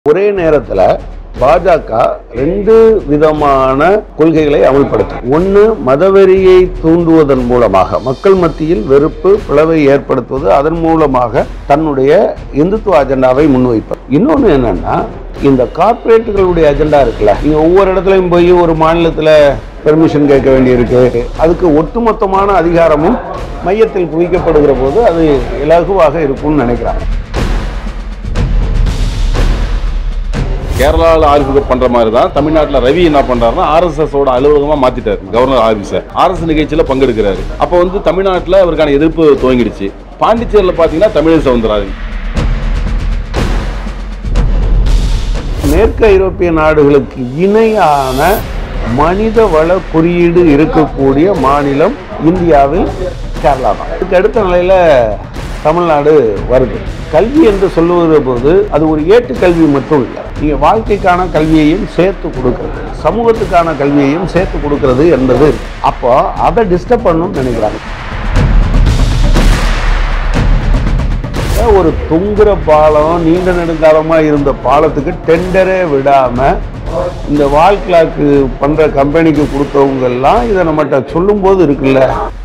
ஒரே நேரத்தில் பாஜக ரெண்டு விதமான கொள்கைகளை அமல்படுத்தும் ஒன்று மதவெறியை தூண்டுவதன் மூலமாக மக்கள் மத்தியில் வெறுப்பு பிளவை ஏற்படுத்துவது அதன் மூலமாக தன்னுடைய இந்துத்துவ அஜெண்டாவை முன்வைப்பது இன்னொன்று என்னன்னா இந்த கார்ப்பரேட்டுகளுடைய அஜெண்டா இருக்குல்ல நீங்க ஒவ்வொரு இடத்துலையும் போய் ஒரு மாநிலத்தில் பெர்மிஷன் கேட்க வேண்டியிருக்கு அதுக்கு ஒட்டுமொத்தமான அதிகாரமும் மையத்தில் குவிக்கப்படுகிற போது அது இலகுவாக இருக்கும்னு நினைக்கிறாங்க கேரளாவில் ஆரிஃபுக்கு பண்ற மாதிரி தான் தமிழ்நாட்டில் ரவி என்ன பண்றாருன்னா ஆர்எஸ்எஸ் ஓட அலுவலகமா மாத்திட்டாரு கவர்னர் ஆபீஸை ஆர்எஸ் நிகழ்ச்சியில பங்கெடுக்கிறாரு அப்போ வந்து தமிழ்நாட்டில் அவருக்கான எதிர்ப்பு துவங்கிடுச்சு பாண்டிச்சேரியில் பார்த்தீங்கன்னா தமிழக சவுந்தரராஜன் மேற்கு ஐரோப்பிய நாடுகளுக்கு இணையான மனித வள குறியீடு இருக்கக்கூடிய மாநிலம் இந்தியாவில் கேரளா தான் இதுக்கு அடுத்த நிலையில் தமிழ்நாடு வருது கல்வி என்று சொல்லுகிற போது அது ஒரு ஏட்டு கல்வி மட்டும் இல்லை நீங்கள் வாழ்க்கைக்கான கல்வியையும் சேர்த்து கொடுக்கிறது சமூகத்துக்கான கல்வியையும் சேர்த்து கொடுக்கிறது என்பது அப்போ அதை டிஸ்டர்ப் பண்ணணும்னு நினைக்கிறாங்க ஒரு தொங்குற பாலம் நீண்ட நெடுங்காலமா இருந்த பாலத்துக்கு டெண்டரே விடாம இந்த வால் கிளாக்கு பண்ற கம்பெனிக்கு கொடுத்தவங்க எல்லாம் இதை நம்மகிட்ட சொல்லும்போது இருக்குல்ல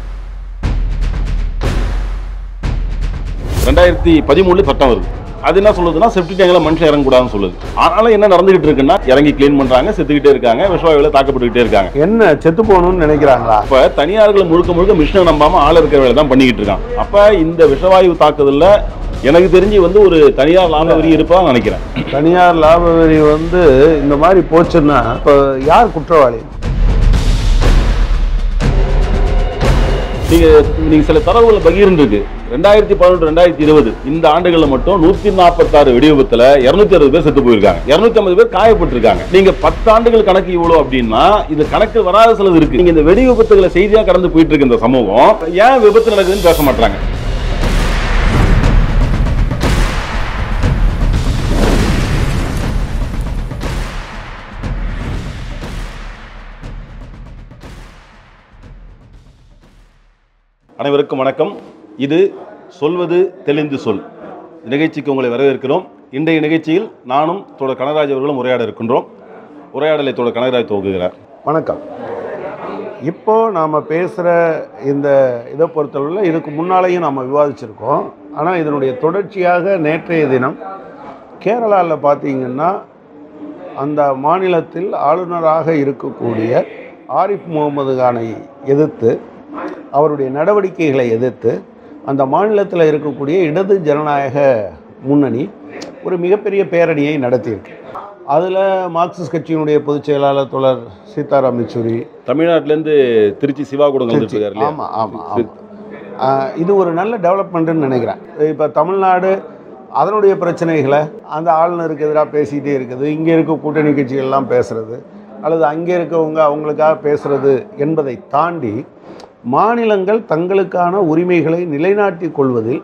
ரெண்டாயிரத்தி பதிமூணுல சட்டம் வருது அது என்ன சொல்லுதுன்னா செப்டி டேங்கில் மனுஷன் இறங்கக்கூடாதுன்னு சொல்லுது ஆனாலும் என்ன நடந்துகிட்டு இருக்குன்னா இறங்கி க்ளீன் பண்றாங்க செத்துக்கிட்டே இருக்காங்க விஷவாயுவில் தாக்கப்பட்டுக்கிட்டே இருக்காங்க என்ன செத்து போகணும்னு நினைக்கிறாங்களா அப்ப தனியார்கள் முழுக்க முழுக்க மிஷினை நம்பாம ஆள் இருக்கிற வேலை தான் பண்ணிக்கிட்டு இருக்கான் அப்ப இந்த விஷவாயு தாக்குதல்ல எனக்கு தெரிஞ்சு வந்து ஒரு தனியார் லாபவரி இருப்பதா நினைக்கிறேன் தனியார் லாப வரி வந்து இந்த மாதிரி போச்சுன்னா இப்போ யார் குற்றவாளி நீங்க நீங்க சில தரவுகளை பகிர்ந்து இருக்கு ரெண்டாயிரத்தி பதினொன்று ரெண்டாயிரத்தி இருபது இந்த ஆண்டுகளில் மட்டும் நூத்தி நாற்பத்தாறு வெடிவிபத்துல இருநூத்தி அறுபது பேர் செத்து போயிருக்காங்க இருநூத்தி ஐம்பது பேர் காயப்பட்டிருக்காங்க நீங்க பத்து ஆண்டுகள் கணக்கு இவ்வளவு அப்படின்னா இது கணக்கு வராத சிலது இருக்கு நீங்க இந்த வெடி விபத்துகளை செய்தியா கடந்து போயிட்டு இருக்கு இந்த சமூகம் ஏன் விபத்து நடக்குதுன்னு பேச மாட்டாங்க அனைவருக்கும் வணக்கம் இது சொல்வது தெளிந்து சொல் நிகழ்ச்சிக்கு உங்களை வரவேற்கிறோம் இன்றைய நிகழ்ச்சியில் நானும் தோழர் கனகராஜ் அவர்களும் உரையாட இருக்கின்றோம் உரையாடலை தோழர் கனகராஜ் துவங்குகிறார் வணக்கம் இப்போ நாம் பேசுகிற இந்த இதை பொறுத்தளவில் இதுக்கு முன்னாலேயும் நாம் விவாதிச்சிருக்கோம் ஆனால் இதனுடைய தொடர்ச்சியாக நேற்றைய தினம் கேரளாவில் பார்த்தீங்கன்னா அந்த மாநிலத்தில் ஆளுநராக இருக்கக்கூடிய ஆரிஃப் முகமது கானை எதிர்த்து அவருடைய நடவடிக்கைகளை எதிர்த்து அந்த மாநிலத்தில் இருக்கக்கூடிய இடது ஜனநாயக முன்னணி ஒரு மிகப்பெரிய பேரணியை நடத்தியிருக்கு அதில் மார்க்சிஸ்ட் கட்சியினுடைய பொதுச் செயலாளர் தோழர் சீதாராம் யெச்சூரி தமிழ்நாட்டிலேருந்து திருச்சி சிவா கூட வந்துட்டு இருக்காரு இல்லையா ஆமாம் ஆமாம் ஆமாம் இது ஒரு நல்ல டெவலப்மெண்ட்டுன்னு நினைக்கிறேன் இப்போ தமிழ்நாடு அதனுடைய பிரச்சனைகளை அந்த ஆளுநருக்கு எதிராக பேசிகிட்டே இருக்குது இங்கே இருக்க கூட்டணி கட்சிகள்லாம் பேசுகிறது அல்லது அங்கே இருக்கவங்க அவங்களுக்காக பேசுகிறது என்பதை தாண்டி மாநிலங்கள் தங்களுக்கான உரிமைகளை நிலைநாட்டிக் கொள்வதில்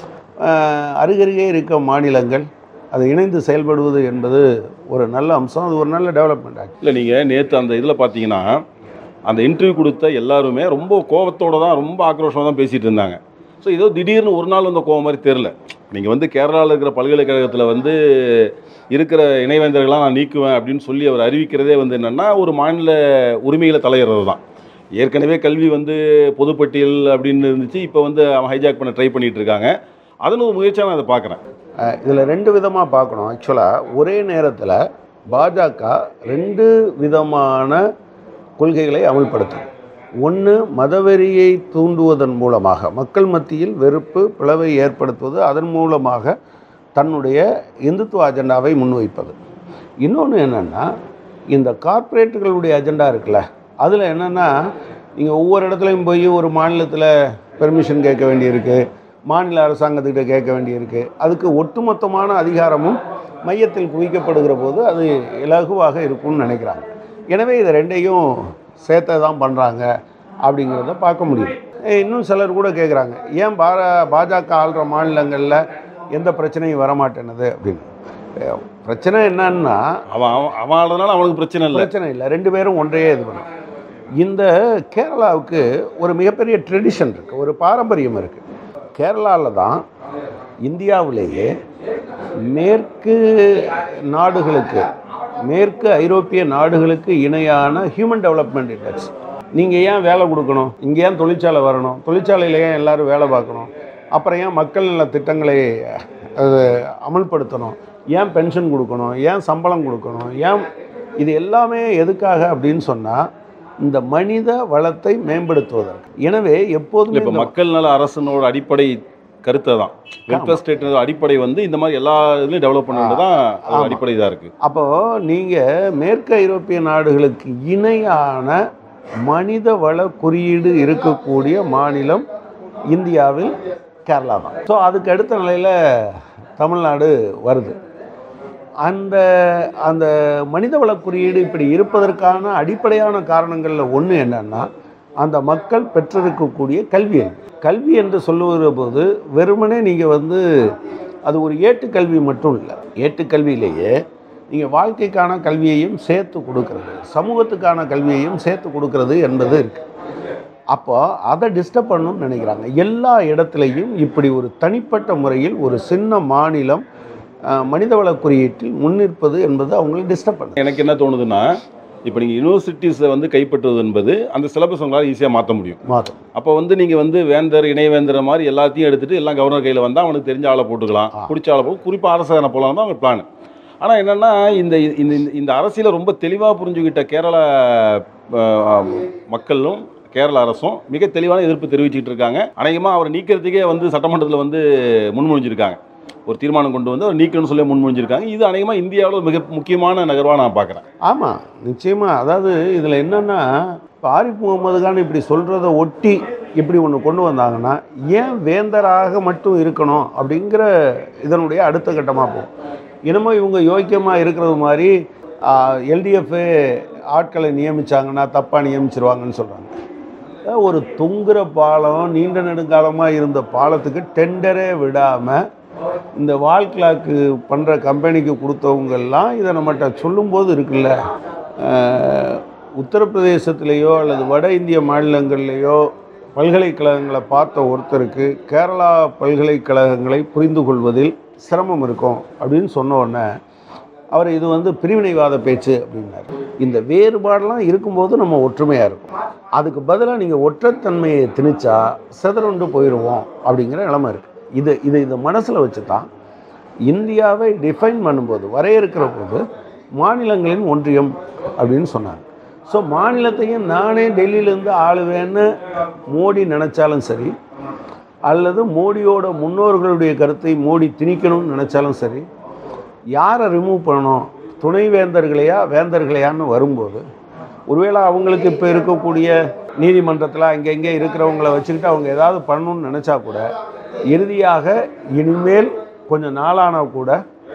ஆஹ், அருகருகே இருக்க மாநிலங்கள் அது இணைந்து செயல்படுவது என்பது ஒரு நல்ல அம்சம் அது ஒரு நல்ல டெவலப்மெண்ட் ஆகும் இல்லை நீங்கள் நேற்று அந்த இதில் பார்த்தீங்கன்னா அந்த இன்டர்வியூ கொடுத்த எல்லாருமே ரொம்ப கோபத்தோட தான் ரொம்ப ஆக்ரோஷமாக தான் பேசிகிட்டு இருந்தாங்க ஸோ ஏதோ திடீர்னு ஒரு நாள் வந்த கோவம் மாதிரி தெரில நீங்கள் வந்து கேரளாவில் இருக்கிற பல்கலைக்கழகத்தில் வந்து இருக்கிற இணைவேந்தர்களாம் நான் நீக்குவேன் அப்படின்னு சொல்லி அவர் அறிவிக்கிறதே வந்து என்னென்னா ஒரு மாநில உரிமைகளை தலையிடுறது தான் ஏற்கனவே கல்வி வந்து பொதுப்பட்டியல் அப்படின்னு இருந்துச்சு இப்போ வந்து அவன் ஹைஜாக் பண்ண ட்ரை பண்ணிட்டு இருக்காங்க அதன் ஒரு முயற்சியாக நான் அதை பார்க்குறேன் இதில் ரெண்டு விதமாக பார்க்கணும் ஆக்சுவலாக ஒரே நேரத்தில் பாஜக ரெண்டு விதமான கொள்கைகளை அமல்படுத்தும் ஒன்று மதவெறியை தூண்டுவதன் மூலமாக மக்கள் மத்தியில் வெறுப்பு பிளவை ஏற்படுத்துவது அதன் மூலமாக தன்னுடைய இந்துத்துவ அஜெண்டாவை முன்வைப்பது இன்னொன்று என்னென்னா இந்த கார்ப்பரேட்டுகளுடைய அஜெண்டா இருக்குல்ல அதில் என்னென்னா நீங்கள் ஒவ்வொரு இடத்துலையும் போய் ஒரு மாநிலத்தில் பெர்மிஷன் கேட்க வேண்டியிருக்கு மாநில அரசாங்கத்துக்கிட்ட கேட்க வேண்டியிருக்கு அதுக்கு ஒட்டுமொத்தமான அதிகாரமும் மையத்தில் குவிக்கப்படுகிற போது அது இலகுவாக இருக்கும்னு நினைக்கிறாங்க எனவே இதை ரெண்டையும் சேர்த்து தான் பண்ணுறாங்க அப்படிங்கிறத பார்க்க முடியும் ஏய், இன்னும் சிலர் கூட கேட்குறாங்க ஏன் பா பாஜக ஆள்ற மாநிலங்களில் எந்த பிரச்சனையும் வரமாட்டேனுது அப்படின்னு ஏ, பிரச்சனை என்னன்னா அவன் அவன் அவன் ஆடுறதுனால அவனுக்கு பிரச்சனை இல்லை பிரச்சனை இல்லை ரெண்டு பேரும் ஒன்றையே இது பண்ணும் இந்த கேரளாவுக்கு ஒரு மிகப்பெரிய ட்ரெடிஷன் இருக்குது ஒரு பாரம்பரியம் இருக்குது கேரளாவில் தான் இந்தியாவிலேயே மேற்கு நாடுகளுக்கு மேற்கு ஐரோப்பிய நாடுகளுக்கு இணையான ஹியூமன் டெவலப்மெண்ட் இண்டெக்ஸ் நீங்கள் ஏன் வேலை கொடுக்கணும் இங்கே ஏன் தொழிற்சாலை வரணும் தொழிற்சாலையில் ஏன் எல்லாரும் வேலை பார்க்கணும் அப்புறம் ஏன் மக்கள் நல திட்டங்களை அது அமல்படுத்தணும் ஏன் பென்ஷன் கொடுக்கணும் ஏன் சம்பளம் கொடுக்கணும் ஏன் இது எல்லாமே எதுக்காக அப்படின்னு சொன்னால் இந்த மனித வளத்தை மேம்படுத்துவதற்கு எனவே எப்போதுமே இப்போ இந்த- மக்கள் நல அரசனோட அடிப்படை கருத்தை தான் வெல்ஃபேர் ஸ்டேட் அடிப்படை வந்து இந்த மாதிரி எல்லா இதுலையும் டெவலப் பண்ணுறது தான் அது ஆமா. அடிப்படை இதாக இருக்குது அப்போ நீங்கள் மேற்கு ஐரோப்பிய நாடுகளுக்கு இணையான மனித வள குறியீடு இருக்கக்கூடிய மாநிலம் இந்தியாவில் கேரளா தான் ஸோ அதுக்கு அடுத்த நிலையில் தமிழ்நாடு வருது அந்த அந்த மனிதவள குறியீடு இப்படி இருப்பதற்கான அடிப்படையான காரணங்களில் ஒன்று என்னன்னா அந்த மக்கள் பெற்றிருக்கக்கூடிய கல்வி அறிவு. கல்வி என்று சொல்லுகிற போது வெறுமனே நீங்கள் வந்து அது ஒரு ஏட்டுக்கல்வி மட்டும் இல்லை ஏட்டுக்கல்வியிலேயே நீங்கள் வாழ்க்கைக்கான கல்வியையும் சேர்த்து கொடுக்கறது சமூகத்துக்கான கல்வியையும் சேர்த்து கொடுக்கறது என்பது இருக்குது அப்போ அதை டிஸ்டர்ப் பண்ணணும்னு நினைக்கிறாங்க எல்லா இடத்துலையும் இப்படி ஒரு தனிப்பட்ட முறையில் ஒரு சின்ன மாநிலம் அஹ், மனிதவள குறியீட்டில் முன்னிற்பது என்பது அவங்களை டிஸ்டர்ப் பண்ணுது எனக்கு என்ன தோணுதுன்னா இப்போ நீங்கள் யூனிவர்சிட்டிஸை வந்து கைப்பற்றுவது என்பது அந்த சிலபஸ் உங்களால் ஈஸியாக மாற்ற முடியும் மாதம் அப்போ வந்து நீங்கள் வந்து வேந்தர் இணைவேந்தர் மாதிரி எல்லாத்தையும் எடுத்துட்டு எல்லாம் கவர்னர் கையில் வந்தால் அவனுக்கு தெரிஞ்ச ஆளை போட்டுக்கலாம் ஆ. பிடிச்ச ஆளை போட்டு குறிப்பாக அரசாணை போகலாம் தான் அவங்க பிளான் ஆனால் என்னென்னா இந்த இந்த இந்த- இந்த அரசியலை ரொம்ப தெளிவாக புரிஞ்சுக்கிட்ட கேரள அஹ், மக்களும் கேரள அரசும் மிக தெளிவான எதிர்ப்பு தெரிவிச்சுட்டு இருக்காங்க அநேகமாக அவரை நீக்கிறதுக்கே வந்து சட்டமன்றத்தில் வந்து முன்மொழிஞ்சிருக்காங்க ஒரு தீர்மானம் கொண்டு வந்து அவர் நீக்கணும்னு சொல்லி முன்மொழிஞ்சிருக்காங்க இது அநேகமாக இந்தியாவில் மிக முக்கியமான நகர்வாக நான் பார்க்குறேன் ஆமாம் நிச்சயமாக அதாவது இதில் என்னென்னா இப்போ ஆரிஃப் முகமது கான் இப்படி சொல்கிறத ஒட்டி இப்படி ஒன்று கொண்டு வந்தாங்கன்னா ஏன் வேந்தராக மட்டும் இருக்கணும் அப்படிங்கிற இதனுடைய அடுத்த கட்டமாக போகும் இனிமே இவங்க யோக்கியமாக இருக்கிறது மாதிரி எல்டிஎஃப் ஆட்களை நியமிச்சாங்கன்னா தப்பாக நியமிச்சிருவாங்கன்னு சொல்கிறாங்க ஒரு தொங்குற பாலம் நீண்ட நெடுங்காலமாக இருந்த பாலத்துக்கு டெண்டரே விடாமல் இந்த வால் கிளாக்கு பண்ணுற கம்பெனிக்கு கொடுத்தவங்கெல்லாம் இதை நம்மகிட்ட சொல்லும்போது இருக்குல்ல அஹ், உத்தரப்பிரதேசத்திலேயோ அல்லது வட இந்திய மாநிலங்கள்லேயோ பல்கலைக்கழகங்களை பார்த்த ஒருத்தருக்கு கேரளா பல்கலைக்கழகங்களை புரிந்து கொள்வதில் சிரமம் இருக்கும் அப்படின்னு சொன்ன உடனே அவர் இது வந்து பிரிவினைவாத பேச்சு அப்படின்னாரு இந்த வேறுபாடெல்லாம் இருக்கும்போது நம்ம ஒற்றுமையாக இருக்கும் அதுக்கு பதிலாக நீங்கள் ஒற்றைத்தன்மையை திணிச்சா சிதறுண்டு போயிடுவோம் அப்படிங்கிற நிலைமை இருக்குது இது இது இதை மனசில் வச்சு தான் இந்தியாவை டிஃபைன் பண்ணும்போது வரையறுக்கிற போது மாநிலங்களின் ஒன்றியம் அப்படின்னு சொன்னாங்க ஸோ மாநிலத்தையும் நானே டெல்லியிலேருந்து ஆளுவேன்னு மோடி நினச்சாலும் சரி அல்லது மோடியோட முன்னோர்களுடைய கருத்தை மோடி திணிக்கணும்னு நினச்சாலும் சரி யாரை ரிமூவ் பண்ணணும் துணை வேந்தர்களையா வேந்தர்களையான்னு வரும்போது ஒருவேளை அவங்களுக்கு இப்போ இருக்கக்கூடிய நீதிமன்றத்தில் அங்கே இங்கே இருக்கிறவங்கள வச்சுக்கிட்டு அவங்க ஏதாவது பண்ணணும்னு நினச்சா கூட இறுதியாக இனிமேல் கொஞ்சம் நாளான கூட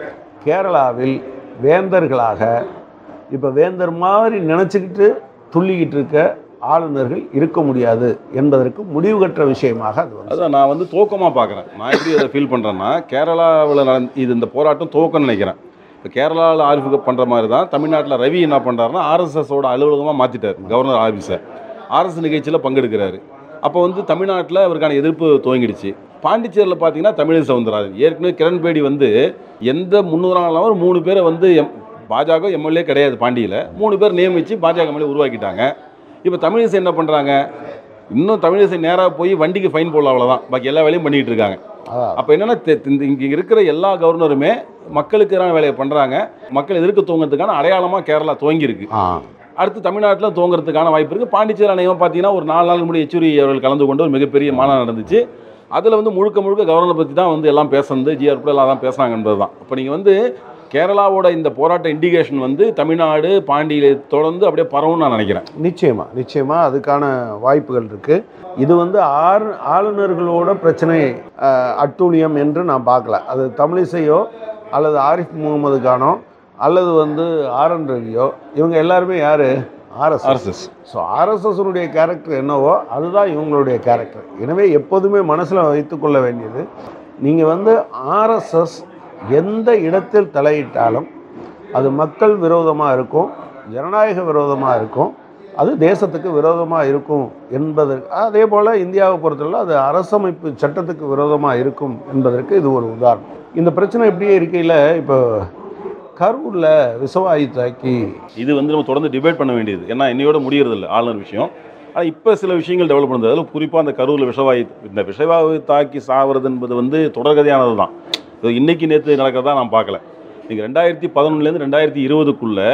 கேரளாவில் வேந்தர்களாக இப்போ வேந்தர் மாதிரி நினச்சிக்கிட்டு துள்ளிக்கிட்டு இருக்க ஆளுநர்கள் இருக்க முடியாது என்பதற்கு முடிவு கற்ற விஷயமாக அது வந்து அதான் நான் வந்து துவக்கமாக பார்க்குறேன் நான் எப்படி அதை ஃபீல் பண்ணுறேன்னா கேரளாவில் நடந்த இது இந்த போராட்டம் துவக்கம்னு நினைக்கிறேன் இப்போ கேரளாவில் ஆரிஃபு பண்ணுற மாதிரி தான் தமிழ்நாட்டில் ரவி என்ன பண்ணுறாருன்னா ஆர்எஸ்எஸோட அலுவலகமாக மாற்றிட்டார் கவர்னர் ஆஃபீஸை ஆர்எஸ் நிகழ்ச்சியில் பங்கெடுக்கிறாரு அப்போ வந்து தமிழ்நாட்டில் அவருக்கான எதிர்ப்பு துவங்கிடுச்சு பாண்டிச்சேரியில் பார்த்தீங்கன்னா தமிழிசை சவுந்தரராஜன் ஏற்கனவே கிரண்பேடி வந்து எந்த முன்னுதாரணம் மூணு பேரை வந்து எம் பாஜக எம்எல்ஏ கிடையாது பாண்டியில் மூணு பேர் நியமித்து பாஜக எம்எல்ஏ உருவாக்கிட்டாங்க இப்போ தமிழிசை என்ன பண்ணுறாங்க இன்னும் தமிழிசை நேராக போய் வண்டிக்கு ஃபைன் போடலாம் அவ்வளோதான் பாக்கி எல்லா வேலையும் பண்ணிகிட்டு இருக்காங்க அதான் அப்போ என்னென்னா இங்கே இருக்கிற எல்லா கவர்னருமே மக்களுக்கு எதிரான வேலையை பண்ணுறாங்க மக்கள் எதிர்க்க தூங்குறதுக்கான அடையாளமாக கேரளா துவங்கியிருக்கு ஆ அடுத்து தமிழ்நாட்டில் தூங்குறதுக்கான வாய்ப்பு இருக்குது பாண்டிச்சேரி அணையம் பார்த்தீங்கன்னா ஒரு நாலு நாள் முன்னாடி யெச்சூரி அவர்கள் கலந்து கொண்டு ஒரு மிகப்பெரிய மாநாடு நடந்துச்சு அதில் வந்து முழுக்க முழுக்க கவர்னரை பற்றி தான் வந்து எல்லாம் பேசுனது ஜிஆர் கூட எல்லாம் தான் பேசுனாங்க என்பது தான் இப்போ நீங்கள் வந்து கேரளாவோட இந்த போராட்ட இண்டிகேஷன் வந்து தமிழ்நாடு பாண்டியில தொடர்ந்து அப்படியே பரவும்னு நான் நினைக்கிறேன் நிச்சயமா நிச்சயமா அதுக்கான வாய்ப்புகள் இருக்கு இது வந்து ஆறு ஆளுநர்களோட பிரச்சனை அஹ், அட்டூழியம் என்று நான் பார்க்கல அது தமிழிசையோ அல்லது ஆரிஃப் முகமது கானோ அல்லது வந்து ஆர் என் ரவியோ இவங்க எல்லாருமே யாரு ஆர்எஸ் ஆர்எஸ்எஸ் ஸோ ஆர்எஸ்எஸ்னுடைய கேரக்டர் என்னவோ அதுதான் இவங்களுடைய கேரக்டர் எனவே எப்போதுமே மனசில் வைத்துக்கொள்ள வேண்டியது நீங்கள் வந்து ஆர்எஸ்எஸ் எந்த இடத்தில் தலையிட்டாலும் அது மக்கள் விரோதமாக இருக்கும் ஜனநாயக விரோதமாக இருக்கும் அது தேசத்துக்கு விரோதமாக இருக்கும் என்பதற்கு அதே போல் இந்தியாவை பொறுத்தவரை அது அரசமைப்பு சட்டத்துக்கு விரோதமாக இருக்கும் என்பதற்கு இது ஒரு உதாரணம் இந்த பிரச்சனை இப்படியே இருக்கையில் இப்போ கரூரில் விஷவாயு தாக்கி இது வந்து நம்ம தொடர்ந்து டிபேட் பண்ண வேண்டியது ஏன்னா இன்னையோட முடியறது இல்லை ஆளுநர் விஷயம் ஆனால் இப்போ சில விஷயங்கள் டெவலப் பண்ணுறது அதில் குறிப்பாக அந்த கரூரில் விஷவாயு இந்த விஷவாயு தாக்கி சாவது என்பது வந்து தொடர்கதையானது தான் இது இன்னைக்கு நேற்று நடக்கிறதா நான் பார்க்கல நீங்கள் ரெண்டாயிரத்தி பதினொன்றுலேருந்து ரெண்டாயிரத்தி இருபதுக்குள்ளே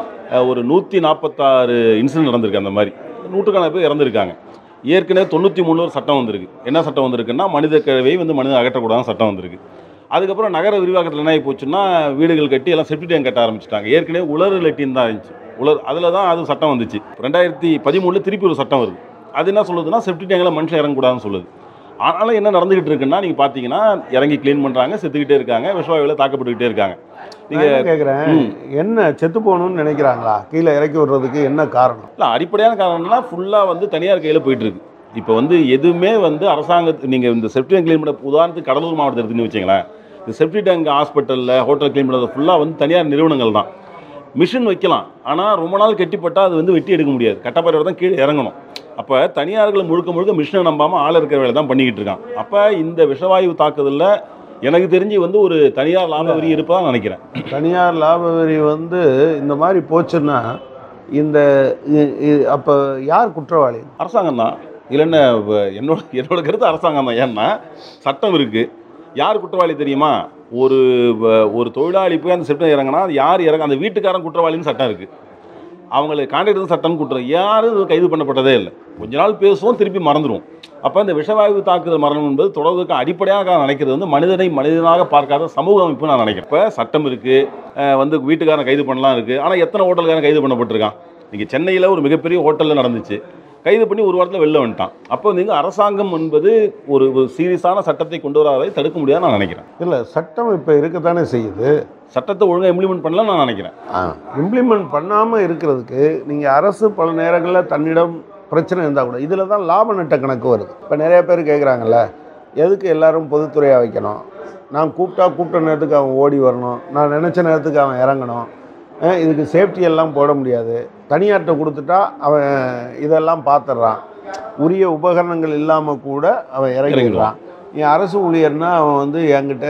ஒரு நூற்றி நாற்பத்தாறு இன்சிடென்ட் நடந்திருக்கு அந்த மாதிரி நூற்றுக்கணக்கான பேர் இறந்துருக்காங்க ஏற்கனவே தொண்ணூற்றி மூணு ஒரு சட்டம் வந்திருக்கு என்ன சட்டம் வந்திருக்குன்னா மனித கழிவை வந்து மனிதன் அகற்றக்கூடாதுன்னு சட்டம் வந்திருக்கு அதுக்கப்புறம் நகர விரிவாக்கத்தில் என்ன ஆகி போச்சுன்னா வீடுகள் கட்டி எல்லாம் செப்டி டேங்க் கட்ட ஆரம்பிச்சிட்டாங்க ஏற்கனவே உலர் லெட்டின் தான் இருந்துச்சு உலர் அதில் தான் அது சட்டம் வந்துச்சு ரெண்டாயிரத்தி பதிமூணில் திருப்பி ஒரு சட்டம் வருது அது என்ன சொல்லுதுன்னா செப்டி டேங்கில் மனுஷன் இறங்கக்கூடாதுன்னு சொல்லுது ஆனாலும் என்ன நடந்துகிட்டு இருக்குன்னா நீங்கள் பார்த்தீங்கன்னா இறங்கி க்ளீன் பண்ணுறாங்க செத்துக்கிட்டே இருக்காங்க விஷவாயுவில் தாக்கப்பட்டுக்கிட்டே இருக்காங்க நான் என்ன கேட்குறேன் ம். என்ன செத்து போகணும்னு நினைக்கிறாங்களா கீழே இறக்கி விடுறதுக்கு என்ன காரணம் இல்லை அடிப்படையான காரணம்னா ஃபுல்லாக வந்து தனியார் கையில் போயிட்டு இருக்கு இப்போ வந்து எதுவுமே வந்து அரசாங்கத்து நீங்கள் இந்த செப்டி டேங்க் க்ளீன் பண்ண உதாரணத்துக்கு கடலூர் மாவட்டத்தை எடுத்துன்னு வச்சிங்களேன் இந்த செப்டி டேங்க் ஹாஸ்பிட்டலில் ஹோட்டல் க்ளீன் பண்ணுறது ஃபுல்லாக வந்து தனியார் நிறுவனங்கள் தான் மிஷின் வைக்கலாம் ஆனால் ரொம்ப நாள் கெட்டிப்பட்டால் அது வந்து வெட்டி எடுக்க முடியாது கட்டப்பறையோட தான் கீழே இறங்கணும் அப்போ தனியார்கள் முழுக்க முழுக்க மிஷினை நம்பாமல் ஆள் இருக்கிற வேலை தான் பண்ணிக்கிட்டு இருக்கான் அப்போ இந்த விஷவாயு தாக்குதலில் எனக்கு தெரிஞ்சு வந்து ஒரு தனியார் லாப வரி இருப்பதாக நினைக்கிறேன் தனியார் லாப வரி வந்து இந்த மாதிரி போச்சுன்னா இந்த இ- இ- அப்போ யார் குற்றவாளி அரசாங்கம் தான் இல்லைன்னா வ- என்னோட என்னோட கருத்து அரசாங்கம் தான் ஏன்னா சட்டம் இருக்குது யார் குற்றவாளி தெரியுமா ஒரு வ- ஒரு தொழிலாளி போய் அந்த செப்டம் இறங்கினா அது யார் இறங்க அந்த வீட்டுக்காரன் குற்றவாளின்னு சட்டம் இருக்குது அவங்களுக்கு கான்ட்ராக்டர் சட்டம் குற்றம் யாரும் இது கைது பண்ணப்பட்டதே இல்லை கொஞ்ச நாள் பேசுவோம் திருப்பி மறந்துடுவோம் அப்போ இந்த விஷவாயு தாக்குதல் மரணம் என்பது தொடர்வதற்கு அடிப்படையாக நான் நினைக்கிறது வந்து மனிதனை மனிதனாக பார்க்காத சமூக அமைப்பு நான் நினைக்கிறேன் இப்போ சட்டம் இருக்குது வந்து வீட்டுக்காரன் கைது பண்ணலாம் இருக்குது ஆனால் எத்தனை ஹோட்டல்காரன் கைது பண்ணப்பட்டிருக்கான் நீங்கள் சென்னையில் ஒரு மிகப்பெரிய ஹோட்டலில் நடந்துச்சு கைது பண்ணி ஒரு வாரத்தில் வெளில வந்துட்டான் அப்போ நீங்கள் அரசாங்கம் என்பது ஒரு ஒரு சீரியஸான சட்டத்தை கொண்டு வராதை தடுக்க முடியாதுன்னு நான் நினைக்கிறேன் இல்லை சட்டம் இப்போ இருக்கத்தானே செய்யுது சட்டத்தை ஒழுங்காக இம்ப்ளிமெண்ட் பண்ணலாம் நான் நினைக்கிறேன் இம்ப்ளிமெண்ட் பண்ணாமல் இருக்கிறதுக்கு நீங்கள் அரசு பல நேரங்களில் தன்னிடம் பிரச்சனை இருந்தால் கூட இதில் தான் லாப நட்ட கணக்கு வருது இப்போ நிறைய பேர் கேட்குறாங்கல்ல எதுக்கு எல்லாரும் பொதுத்துறையாக வைக்கணும் நான் கூப்பிட்டா கூப்பிட்ட நேரத்துக்கு அவன் ஓடி வரணும் நான் நினச்ச நேரத்துக்கு அவன் இறங்கணும் அஹ் இதுக்கு சேஃப்டி எல்லாம் போட முடியாது தனியார்கிட்ட கொடுத்துட்டா அவன் இதெல்லாம் பார்த்துட்றான் உரிய உபகரணங்கள் இல்லாமல் கூட அவன் இறங்கிடுறான் என் அரசு ஊழியர்னா அவன் வந்து என்கிட்ட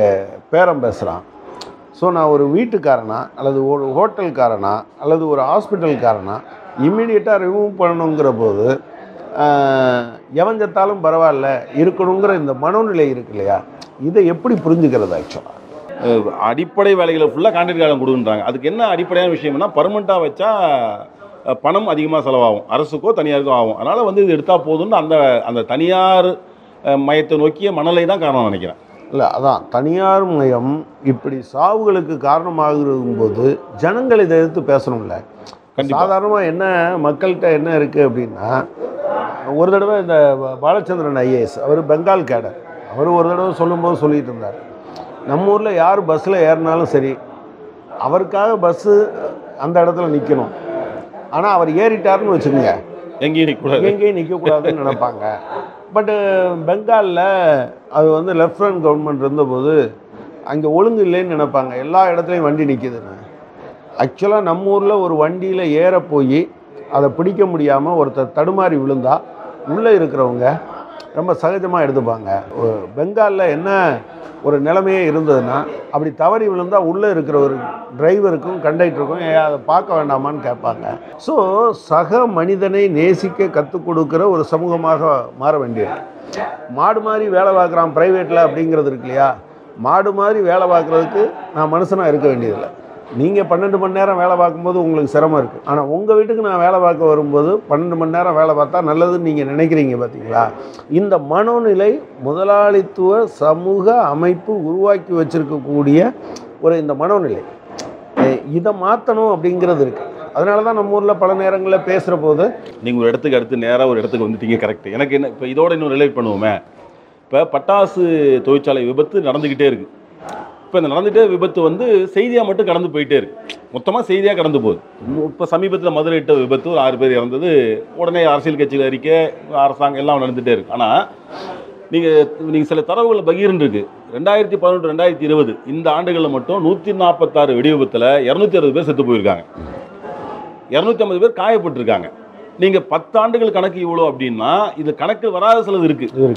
பேரம் பேசுகிறான் ஸோ நான் ஒரு வீட்டுக்காரனா அல்லது ஒரு ஹோட்டல்காரனா அல்லது ஒரு ஹாஸ்பிட்டல்காரனா இம்மிடியட்டாக ரிமூவ் பண்ணணுங்கிற போது ஆஹ், எவன் செத்தாலும் பரவாயில்ல இருக்கணுங்கிற இந்த மனோநிலை இருக்கு இல்லையா இதை எப்படி புரிஞ்சுக்கிறது ஆக்சுவலாக அடிப்படை வேலைகளை ஃபுல்லாக கான்ட்ராக்ட் காலம் கொடுக்குறாங்க அதுக்கு என்ன அடிப்படையான விஷயம்னா பர்மனெண்ட்டாக வச்சா அஹ், பணம் அதிகமாக செலவாகும் அரசுக்கோ தனியாருக்கோ ஆகும் அதனால் வந்து இது எடுத்தால் போதும்னு அந்த அந்த தனியார் அஹ், மையத்தை நோக்கிய மணலை தான் காரணம் நினைக்கிறேன் இல்லை அதான் தனியார் மயம் இப்படி சாவுகளுக்கு காரணமாகும் போது ஜனங்கள் இதை எதிர்த்து பேசணும்ல கண்டிப்பா. சாதாரணமாக என்ன மக்கள்கிட்ட என்ன இருக்குது அப்படின்னா ஒரு தடவை இந்த பா- பாலச்சந்திரன் ஐஏஎஸ் அவர் பெங்கால் கேடர் அவர் ஒரு தடவை சொல்லும்போது சொல்லிட்டு இருந்தார் நம்ம ஊரில் யார் பஸ்ஸில் ஏறினாலும் சரி அவருக்காக பஸ்ஸு அந்த இடத்துல நிற்கணும் ஆனால் அவர் ஏறிட்டாருன்னு வச்சுக்கோங்க எங்கேயும் நிற்கக்கூடாது எங்கேயும் நிற்கக்கூடாதுன்னு நினைப்பாங்க பட்டு பெங்காலில் அது வந்து லெஃப்ட் ஃப்ரண்ட் கவர்மெண்ட் இருந்தபோது அங்கே ஒழுங்கு இல்லைன்னு நினைப்பாங்க எல்லா இடத்துலையும் வண்டி நிற்கிதுன்னு ஆக்சுவலாக நம்ம ஊரில் ஒரு வண்டியில் ஏற போய் அதை பிடிக்க முடியாமல் ஒருத்தர் தடுமாறி விழுந்தா உள்ளே இருக்கிறவங்க ரொம்ப சகஜமாக எடுத்துப்பாங்க ஒ- பெங்காலில் என்ன ஒரு நிலைமையே இருந்ததுன்னா அப்படி தவறி விழுந்தா உள்ளே இருக்கிற ஒரு டிரைவருக்கும் கண்டக்டருக்கும் ஏன் அதை பார்க்க வேண்டாமான்னு கேட்பாங்க ஸோ சக மனிதனை நேசிக்க கற்றுக் கொடுக்குற ஒரு சமூகமாக மாற வேண்டியது மாடு மாதிரி வேலை பார்க்குறான் ப்ரைவேட்டில் அப்படிங்கிறது இருக்கு இல்லையா மாடு மாதிரி வேலை பார்க்குறதுக்கு நான் மனுஷனாக இருக்க வேண்டியதில்லை நீங்கள் பன்னெண்டு மணி நேரம் வேலை பார்க்கும்போது உங்களுக்கு சிரமம் இருக்குது ஆனால் உங்கள் வீட்டுக்கு நான் வேலை பார்க்க வரும்போது பன்னெண்டு மணி நேரம் வேலை பார்த்தா நல்லதுன்னு நீங்கள் நினைக்கிறீங்க பார்த்தீங்களா இந்த மனோநிலை முதலாளித்துவ சமூக அமைப்பு உருவாக்கி வச்சிருக்கக்கூடிய ஒரு இந்த மனோநிலை எ- இதை மாற்றணும் அப்படிங்கிறது இருக்குது அதனால தான் நம்ம ஊரில் பல நேரங்களில் பேசுகிற போது நீங்கள் ஒரு இடத்துக்கு அடுத்து நேராக ஒரு இடத்துக்கு வந்துட்டீங்க கரெக்ட் எனக்கு என்ன இப்போ இதோட இன்னும் ரிலேட் பண்ணுவோமே இப்போ பட்டாசு தொழிற்சாலை விபத்து நடந்துக்கிட்டே இருக்கு இப்போ இந்த நடந்துகிட்டே விபத்து வந்து செய்தியாக மட்டும் கடந்து போயிட்டே இருக்கு மொத்தமாக செய்தியாக கடந்து போகுது இப்போ சமீபத்தில் மதுரை இட்ட விபத்து ஒரு ஆறு பேர் இறந்தது உடனே அரசியல் கட்சியில் அறிக்கை அரசாங்கம் எல்லாம் நடந்துகிட்டே இருக்கு ஆனால் நீங்கள் நீங்கள் சில தரவுகளை பகிர்ந்து இருக்கு ரெண்டாயிரத்தி பதினொன்று ரெண்டாயிரத்தி இருபது இந்த ஆண்டுகளில் மட்டும் நூற்றி நாற்பத்தாறு வெடி விபத்தில் இரநூத்தி அறுபது பேர் செத்து போயிருக்காங்க இரநூத்தி ஐம்பது பேர் காயப்பட்டிருக்காங்க நீங்கள் பத்து ஆண்டுகள் கணக்கு இவ்வளோ அப்படின்னா இது கணக்கு வராத சிலது இருக்குது இருக்குது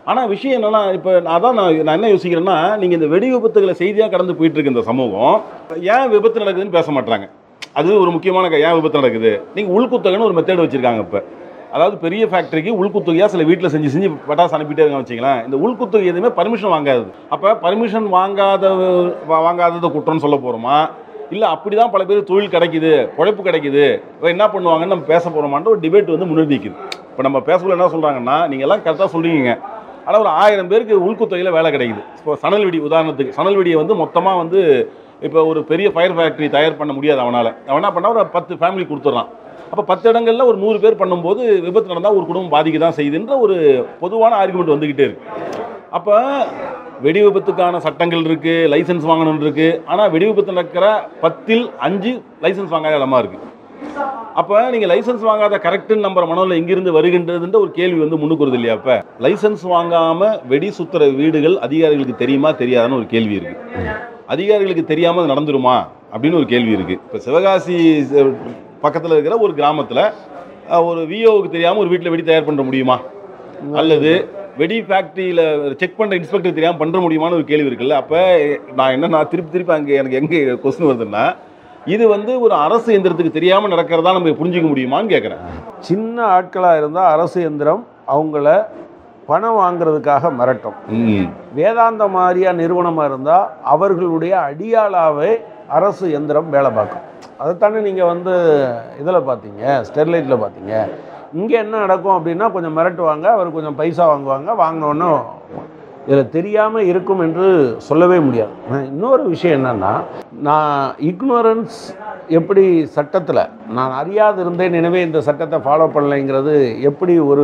ஆனால் விஷயம் என்னன்னா இப்போ அதான் நான் நான் என்ன யோசிக்கிறேன்னா நீங்கள் இந்த வெடி விபத்துகளை செய்தியாக கடந்து போயிட்டு இருக்கு இந்த சமூகம் ஏன் விபத்து நடக்குதுன்னு பேச மாட்டாங்க அது ஒரு முக்கியமான க- ஏன் விபத்து நடக்குது நீங்கள் உள்குத்தகன்னு ஒரு மெத்தேட் வச்சிருக்காங்க இப்போ அதாவது பெரிய ஃபேக்டரிக்கு உள்குத்தகையாக சில வீட்டில் செஞ்சு செஞ்சு பட்டாசு அனுப்பிட்டே இருக்காங்க வச்சுங்களேன் இந்த உள்குத்தகை எதுவுமே பர்மிஷன் வாங்காது அப்போ பர்மிஷன் வாங்காத வா- வாங்காதது குற்றம்னு சொல்ல போகிறோமா இல்லை அப்படி தான் பல பேர் தொழில் கிடைக்குது உழைப்பு கிடைக்குது இப்போ என்ன பண்ணுவாங்கன்னு நம்ம பேச போகிறோமான்ற ஒரு டிபேட் வந்து முன்னாடி நிற்குது இப்போ நம்ம பேசக்குள்ள என்ன சொல்கிறாங்கன்னா நீங்கள் எல்லாம் கரெக்டாக சொல்றீங்க ஆனால் ஒரு ஆயிரம் பேருக்கு உள்குத்தகையில் வேலை கிடைக்குது இப்போ சணல் வெடி உதாரணத்துக்கு சணல் வெடியை வந்து மொத்தமாக வந்து இப்போ ஒரு பெரிய ஃபயர் ஃபேக்ட்ரி தயார் பண்ண முடியாது அவனால் அவன் என்ன பண்ணா ஒரு பத்து ஃபேமிலி கொடுத்துட்றான் அப்போ பத்து இடங்கள்ல ஒரு நூறு பேர் பண்ணும்போது விபத்து நடந்தால் ஒரு குடும்பம் பாதிக்க தான் செய்யுதுன்ற ஒரு பொதுவான ஆர்குமெண்ட் வந்துக்கிட்டே இருக்கு அப்போ வெடி விபத்துக்கான சட்டங்கள் இருக்கு லைசென்ஸ் வாங்கணும் இருக்கு ஆனால் வெடி விபத்து நடக்கிற பத்தில் அஞ்சு லைசென்ஸ் வாங்காத இடமா இருக்கு அப்போ நீங்கள் லைசென்ஸ் வாங்காத கரெக்டுன்னு நம்புற மனதில் எங்கிருந்து வருகின்றதுன்ற ஒரு கேள்வி வந்து முன்னுக்கு வருது இல்லையா அப்போ லைசென்ஸ் வாங்காம வெடி சுத்துற வீடுகள் அதிகாரிகளுக்கு தெரியுமா தெரியாதான்னு ஒரு கேள்வி இருக்கு அதிகாரிகளுக்கு தெரியாம அது நடந்துருமா அப்படின்னு ஒரு கேள்வி இருக்கு இப்போ சிவகாசி அஹ், பக்கத்துல இருக்கிற ஒரு கிராமத்துல அஹ், ஒரு விஓவுக்கு தெரியாம ஒரு வீட்டில் வெடி தயார் பண்ண முடியுமா அல்லது வெடி ஃபேக்ட்ரியில் செக் பண்ணுற இன்ஸ்பெக்டர் தெரியாமல் பண்ணுற முடியுமான்னு ஒரு கேள்வி இருக்குல்ல அப்போ நான் என்ன நான் திருப்பி திருப்பி அங்கே எனக்கு எங்கே கொஸ்டின் வருதுன்னா இது வந்து ஒரு அரசு எந்திரத்துக்கு தெரியாமல் நடக்கிறதா நம்ம புரிஞ்சுக்க முடியுமான்னு கேட்குறேன் சின்ன ஆட்களாக இருந்தால் அரசு எந்திரம் அவங்கள பணம் வாங்குறதுக்காக மிரட்டும் ம் வேதாந்த மாதிரியா நிறுவனமாக இருந்தால் அவர்களுடைய அடியாளாவே அரசு எந்திரம் வேலை பார்க்கும் அதைத்தானே நீங்கள் வந்து இதில் பார்த்தீங்க ஸ்டெர்லைட்டில் பார்த்தீங்க இங்கே என்ன நடக்கும் அப்படின்னா கொஞ்சம் மிரட்டுவாங்க அவர் கொஞ்சம் பைசா வாங்குவாங்க வாங்கினோன்னு இதில் தெரியாமல் இருக்கும் என்று சொல்லவே முடியாது ஆனா, இன்னொரு விஷயம் என்னென்னா நான் இக்னோரன்ஸ் எப்படி சட்டத்தில் நான் அறியாது இருந்தேன் எனவே இந்த சட்டத்தை ஃபாலோ பண்ணலைங்கிறது எப்படி ஒரு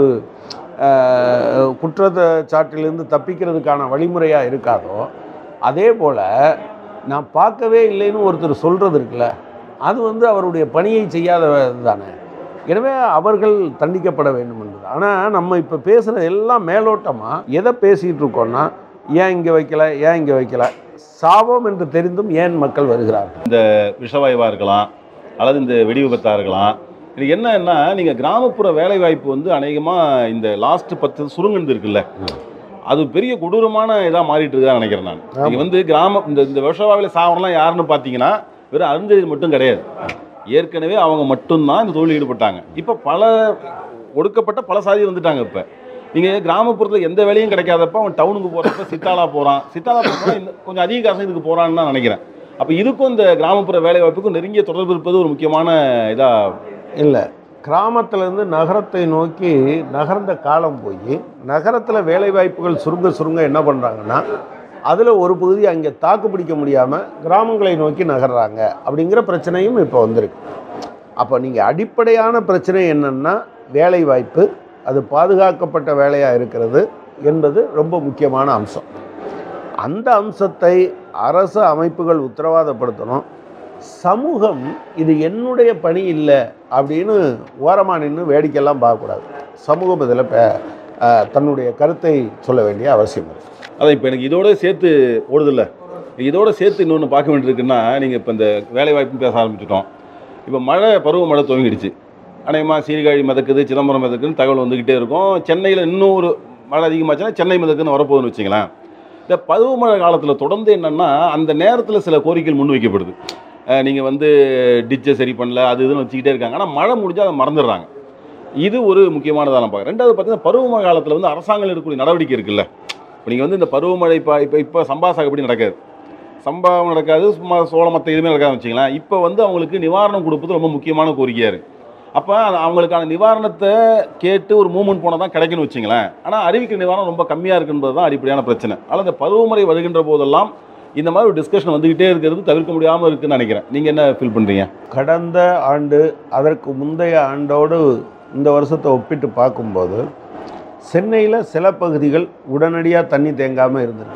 அஹ், குற்றத்தை சாட்டிலிருந்து தப்பிக்கிறதுக்கான வழிமுறையாக இருக்காதோ அதே போல் நான் பார்க்கவே இல்லைன்னு ஒருத்தர் சொல்கிறது இருக்குல்ல அது வந்து அவருடைய பணியை செய்யாதது தானே எனவே அவர்கள் தண்டிக்கப்பட வேண்டும் என்பது ஆனால் நம்ம இப்போ பேசுகிற எல்லாம் மேலோட்டமாக எதை பேசிகிட்டு இருக்கோம்னா ஏன் இங்கே வைக்கல ஏன் இங்கே வைக்கல சாபம் என்று தெரிந்தும் ஏன் மக்கள் வருகிறார்கள் விஷவாயுவாக இருக்கலாம் அல்லது இந்த வெடி விபத்தாக இருக்கலாம் இது என்னன்னா நீங்கள் கிராமப்புற வேலைவாய்ப்பு வந்து அநேகமாக இந்த லாஸ்ட் பத்து சுருங்கந்து இருக்குல்ல அது பெரிய கொடூரமான இதாக மாறிட்டு இருக்குதா நினைக்கிறேன் நான் நீங்கள் வந்து கிராம இந்த இந்த விஷவாயில் சாவரம்லாம் யாருன்னு பார்த்தீங்கன்னா வெறும் அருந்ததி மட்டும் கிடையாது ஏற்கனவே அவங்க மட்டும்தான் இந்த தொழில் ஈடுபட்டாங்க இப்போ பல ஒடுக்கப்பட்ட பல சாதி வந்துட்டாங்க இப்போ நீங்கள் கிராமப்புறத்தில் எந்த வேலையும் கிடைக்காதப்ப அவன் டவுனுக்கு போகிறப்ப சித்தாலா போகிறான் சித்தாலா போகிறப்ப இந்த கொஞ்சம் அதிக காசு இதுக்கு போகிறான்னு தான் நினைக்கிறேன் அப்போ இதுக்கும் இந்த கிராமப்புற வேலை வாய்ப்புக்கும் நெருங்கிய தொடர்பு இருப்பது ஒரு முக்கியமான இதாக இல்லை கிராமத்திலேருந்து நகரத்தை நோக்கி நகர்ந்த காலம் போய் நகரத்தில் வேலைவாய்ப்புகள் சுருங்க சுருங்க என்ன பண்ணுறாங்கன்னா அதில் ஒரு பகுதி அங்கே தாக்கு பிடிக்க முடியாமல் கிராமங்களை நோக்கி நகர்றாங்க அப்படிங்கிற பிரச்சனையும் இப்போ வந்திருக்கு அப்போ நீங்கள் அடிப்படையான பிரச்சனை என்னென்னா வேலைவாய்ப்பு அது பாதுகாக்கப்பட்ட வேலையாக இருக்கிறது என்பது ரொம்ப முக்கியமான அம்சம் அந்த அம்சத்தை அரசு அமைப்புகள் உத்தரவாதப்படுத்தணும் சமூகம் இது என்னுடைய பணி இல்லை அப்படின்னு ஓரமாக நின்று வேடிக்கையெல்லாம் பார்க்கக்கூடாது சமூகம் இதில் ப- அஹ், தன்னுடைய கருத்தை சொல்ல வேண்டிய அவசியம் இருக்கு அதான் இப்போ எனக்கு இதோட சேர்த்து ஓடுதில்ல இதோட சேர்த்து இன்னொன்று பார்க்க வேண்டியிருக்குன்னா நீங்கள் இப்போ இந்த வேலை வாய்ப்புன்னு பேச ஆரம்பிச்சிட்டோம் இப்போ மழை பருவ மழை துவங்கிடுச்சு அநேகமாக சீர்காழி மிதக்குது சிதம்பரம் மிதக்குன்னு தகவல் வந்துக்கிட்டே இருக்கும் சென்னையில் இன்னும் ஒரு மழை அதிகமாச்சுன்னா சென்னை மிதக்குன்னு வரப்போகுதுன்னு வச்சுங்களேன் இந்த பருவமழை காலத்தில் தொடர்ந்து என்னென்னா அந்த நேரத்தில் சில கோரிக்கைகள் முன்வைக்கப்படுது நீங்கள் வந்து டிச்சை சரி பண்ணல அது இதுன்னு வச்சுக்கிட்டே இருக்காங்க ஆனால் மழை முடிஞ்சால் அதை மறந்துடுறாங்க இது ஒரு முக்கியமானதாக நான் பார்க்குறேன் ரெண்டாவது பார்த்தீங்கன்னா பருவமழை காலத்தில் வந்து அரசாங்கம் எடுக்கக்கூடிய நடவடிக்கை இருக்குல்ல இப்போ நீங்கள் வந்து இந்த பருவமழை இப்போ இப்போ இப்போ சம்பா சாகுபடி நடக்காது சம்பா நடக்காது சும்மா சோளம் மற்ற எதுவுமே நடக்காதுன்னு வச்சுங்களேன் இப்போ வந்து அவங்களுக்கு நிவாரணம் கொடுப்பது ரொம்ப முக்கியமான கோரிக்கையாக இருக்குது அப்போ அவங்களுக்கான நிவாரணத்தை கேட்டு ஒரு மூவ்மெண்ட் போனால் தான் கிடைக்கும்னு வச்சுங்களேன் ஆனால் அறிவிக்கிற நிவாரணம் ரொம்ப கம்மியாக இருக்குன்றது தான் அடிப்படையான பிரச்சனை ஆனால் இந்த பருவமழை வருகின்ற போதெல்லாம் இந்த மாதிரி ஒரு டிஸ்கஷன் வந்துக்கிட்டே இருக்கிறது தவிர்க்க முடியாமல் இருக்குன்னு நினைக்கிறேன் நீங்கள் என்ன ஃபீல் பண்ணுறீங்க கடந்த ஆண்டு அதற்கு முந்தைய ஆண்டோடு இந்த வருஷத்தை ஒப்பிட்டு பார்க்கும்போது சென்னையில் சில பகுதிகள் உடனடியாக தண்ணி தேங்காமல் இருந்திருக்கு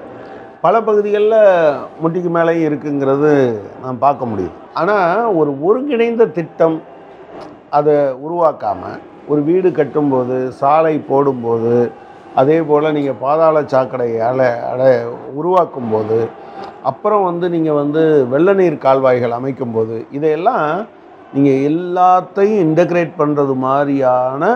பல பகுதிகளில் முட்டிக்கு மேலேயும் இருக்குங்கிறது நாம் பார்க்க முடியுது ஆனால் ஒரு ஒருங்கிணைந்த திட்டம் அதை உருவாக்காமல் ஒரு வீடு கட்டும்போது சாலை போடும்போது அதே போல் நீங்கள் பாதாள சாக்கடை அலை அடை உருவாக்கும் போது அப்புறம் வந்து நீங்கள் வந்து வெள்ள நீர் கால்வாய்கள் அமைக்கும்போது இதையெல்லாம் நீங்கள் எல்லாத்தையும் இன்டகிரேட் பண்ணுறது மாதிரியான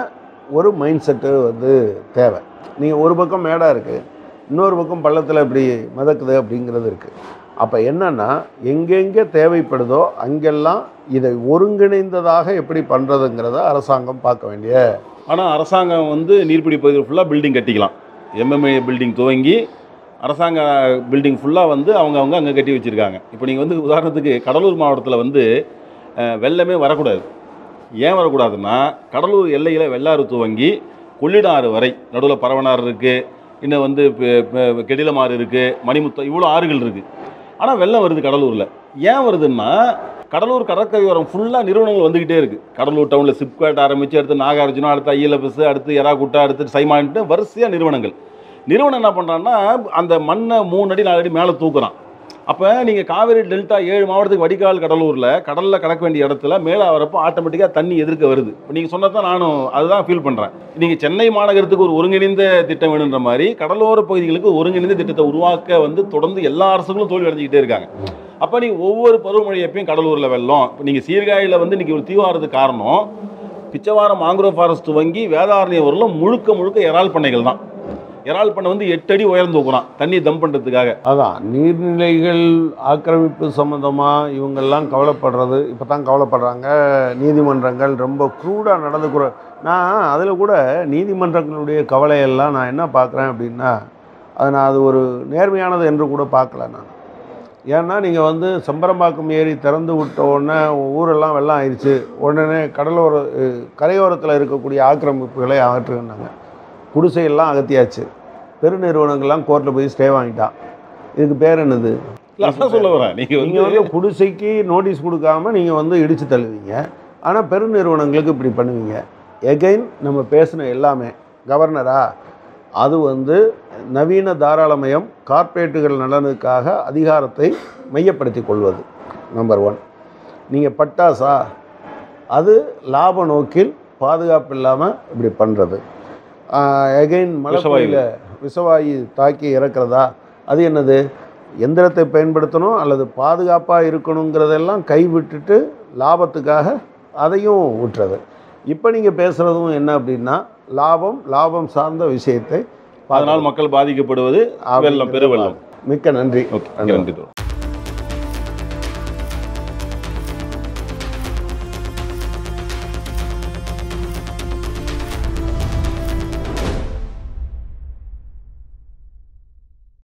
ஒரு மைண்ட் செட்டு வந்து தேவை நீங்கள் ஒரு பக்கம் மேடாக இருக்குது இன்னொரு பக்கம் பள்ளத்தில் இப்படி மிதக்குது அப்படிங்கிறது இருக்குது அப்போ என்னன்னா எங்கெங்கே தேவைப்படுதோ அங்கெல்லாம் இதை ஒருங்கிணைந்ததாக எப்படி பண்ணுறதுங்கிறத அரசாங்கம் பார்க்க வேண்டிய ஆனால் அரசாங்கம் வந்து நீர்பிடி பகுதியில் ஃபுல்லாக பில்டிங் கட்டிக்கலாம் எம்எம்ஏ பில்டிங் துவங்கி அரசாங்க பில்டிங் ஃபுல்லாக வந்து அவங்க அவங்க அங்கே கட்டி வச்சுருக்காங்க இப்போ நீங்கள் வந்து உதாரணத்துக்கு கடலூர் மாவட்டத்தில் வந்து அஹ், வெள்ளமே வரக்கூடாது ஏன் வரக்கூடாதுன்னா கடலூர் எல்லையில் வெள்ளாறு துவங்கி கொள்ளிடாறு வரை நடுவில் பரவனாறு இருக்குது இன்னும் வந்து பெ- பெ- கெடிலமாறு இருக்குது மணிமுத்தம் இவ்வளோ ஆறுகள் இருக்குது ஆனால் வெள்ளம் வருது கடலூரில் ஏன் வருதுன்னா கடலூர் கடற்கரையோரம் ஃபுல்லாக நிறுவனங்கள் வந்துக்கிட்டே இருக்குது கடலூர் டவுனில் சிப்காட் ஆரம்பித்து அடுத்து நாகார்ஜுனா அடுத்து ஐஎல்எஃப்எஸ் அடுத்து எராகுட்டா அடுத்து சைமான்ட்டு வரிசையாக நிறுவனங்கள் நிறுவனம் என்ன பண்ணுறான்னா அந்த மண்ணை மூணு அடி நாலு அடி மேலே தூக்குறான் அப்போ நீங்கள் காவேரி டெல்டா ஏழு மாவட்டத்துக்கு வடிகால் கடலூரில் கடலில் கடக்க வேண்டிய இடத்துல மேலே வரப்போ ஆட்டோமேட்டிக்காக தண்ணி எதிர்க்க வருது இப்போ நீங்கள் சொன்னதான் நானும் அதுதான் ஃபீல் பண்ணுறேன் நீங்கள் சென்னை மாநகரத்துக்கு ஒரு ஒருங்கிணைந்த திட்டம் வேணுன்ற மாதிரி கடலோர பகுதிகளுக்கு ஒருங்கிணைந்த திட்டத்தை உருவாக்க வந்து தொடர்ந்து எல்லா அரசுகளும் தோல்வி அடைஞ்சிக்கிட்டே இருக்காங்க அப்போ நீங்கள் ஒவ்வொரு பருவமழை எப்பயும் கடலூரில் வெள்ளம் இப்போ நீங்கள் சீர்காழியில் வந்து இன்றைக்கி ஒரு தீவாரத்துக்கு காரணம் பிச்சைவாரம் மாங்குரோவ் ஃபாரஸ்ட் துவங்கி வேதாரண்யம் வரலும் முழுக்க முழுக்க இறால் பண்ணைகள் தான் இறால் பண்ணை வந்து எட்டு அடி உயரம் தூக்குறான் தண்ணி தம் பண்ணுறதுக்காக அதான் நீர்நிலைகள் ஆக்கிரமிப்பு சம்மந்தமாக இவங்கெல்லாம் கவலைப்படுறது இப்போ தான் கவலைப்படுறாங்க நீதிமன்றங்கள் ரொம்ப க்ரூடாக நடந்துக்கிற நான் அதில் கூட நீதிமன்றங்களுடைய கவலையெல்லாம் நான் என்ன பார்க்குறேன் அப்படின்னா அது நான் அது ஒரு நேர்மையானது என்று கூட பார்க்கல நான் ஏன்னா நீங்கள் வந்து செம்பரம்பாக்கம் ஏரி திறந்து விட்ட உடனே ஊரெல்லாம் வெள்ளம் ஆயிடுச்சு உடனே கடலோர அஹ், கரையோரத்தில் இருக்கக்கூடிய ஆக்கிரமிப்புகளை அகற்றுனாங்க குடிசையெல்லாம் அகத்தியாச்சு பெருநிறுவனங்கள்லாம் கோர்ட்டில் போய் ஸ்டே வாங்கிட்டான் இதுக்கு பேர் என்னது இல்ல, அதான் சொல்ல வரேன் நீங்கள் நீங்கள் வந்து வந்து குடிசைக்கு நோட்டீஸ் கொடுக்காம நீங்கள் வந்து இடித்து தள்ளுவீங்க ஆனால் பெருநிறுவனங்களுக்கு இப்படி பண்ணுவீங்க எகைன் நம்ம பேசின எல்லாமே கவர்னரா அது வந்து நவீன தாராளமயம் கார்ப்பரேட்டுகள் நலனுக்காக அதிகாரத்தை மையப்படுத்தி கொள்வது நம்பர் ஒன் நீங்கள் பட்டாசா அது லாப நோக்கில் பாதுகாப்பு இல்லாமல் இப்படி பண்ணுறது எகைன் மலைப்பகுதியில் விஷவாயு தாக்கி இறக்குறதா அது என்னது எந்திரத்தை பயன்படுத்தணும் அல்லது பாதுகாப்பாக இருக்கணுங்கிறதெல்லாம் கைவிட்டுட்டு லாபத்துக்காக அதையும் விட்டுறது இப்போ நீங்கள் பேசுகிறதும் என்ன அப்படின்னா லாபம் லாபம் சார்ந்த விஷயத்தை அதனால் மக்கள் பாதிக்கப்படுவது வெள்ளம் பெருவெள்ளம் மிக்க நன்றி ஓகே நன்றி தோழர்